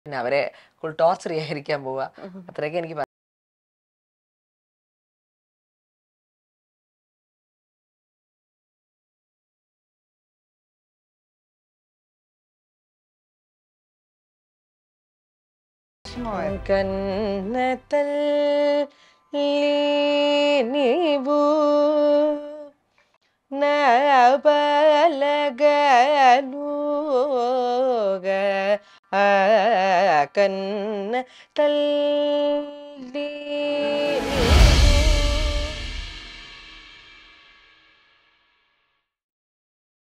പിന്നെ അവരെ full torture ചെയ്യാതിരിക്കാൻ പോവുക അത്രയൊക്കെ എനിക്ക് പറയാൻ കന്നത്തൽ നീവു നബലഗലൂഗ കന്ന തല്ലി